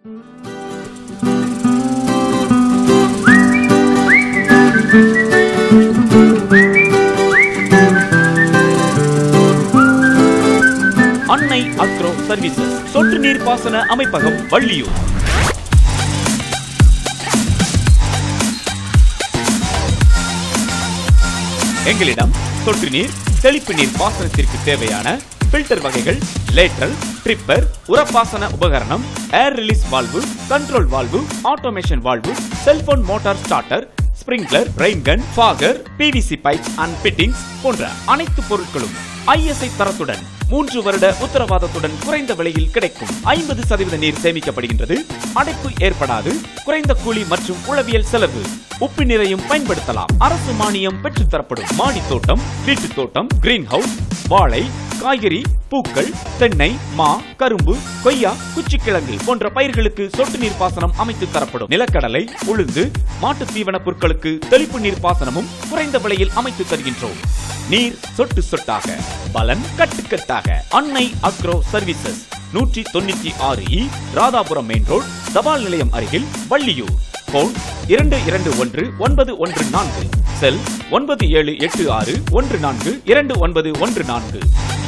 அன்னை agro services சொட்டு நீர் பாசன அமைப்பகம் வள்ளியூர் எங்களிடம் சொட்டு நீர் தெளிப்பு நீர் பாசனத்திற்கு தேவையான பில்டர் வகைகள் லேட்டரல் ட்ரிப்பர் உரப்பாசன உபகரணம் air release valve control valve automation valve cellphone motor starter sprinkler rain gun fogger PVC pipe and fittings போன்ற அனைத்து பொருட்களும் ஐஎஸ்ஐ தரத்துடன் மூன்று வருட உத்தரவாதத்துடன் குறைந்த விலையில் கிடைக்கும் ஐம்பது சதவீத நீர் சேமிக்கப்படுகின்றது அடைப்பு ஏற்படாது குறைந்த கூலி மற்றும் உளவியல் செலவு உப்பு நீரையும் பயன்படுத்தலாம் அரசு மானியம் பெற்றுத் தரப்படும் மாடி தோட்டம் வீட்டு தோட்டம் கிரீன் ஹவுஸ் வாழை காய்கறி பூக்கள் தென்னை மா கரும்பு கொய்யா குச்சிக்கிழங்கு போன்ற பயிர்களுக்கு சொட்டு நீர் பாசனம் அமைத்து தரப்படும் நிலக்கடலை உளுந்து மாட்டுத் தீவன பொருட்களுக்கு தெளிப்பு நீர் பாசனமும் குறைந்த விலையில் அமைத்து தருகின்றோம் நீர் சொட்டு சொட்டாக பலன் கட்டுக்கட்டாக அன்னை அக்ரோ சர்வீசஸ் நூற்றி தொண்ணூத்தி ஆறு இ ராதாபுரம் மெயின் ரோட் தபால் நிலையம் அருகில் வள்ளியூர் போன் இரண்டு இரண்டு ஒன்று ஒன்பது ஒன்று நான்கு செல் ஒன்பது ஏழு எட்டு ஆறு ஒன்று நான்கு இரண்டு ஒன்பது ஒன்று நான்கு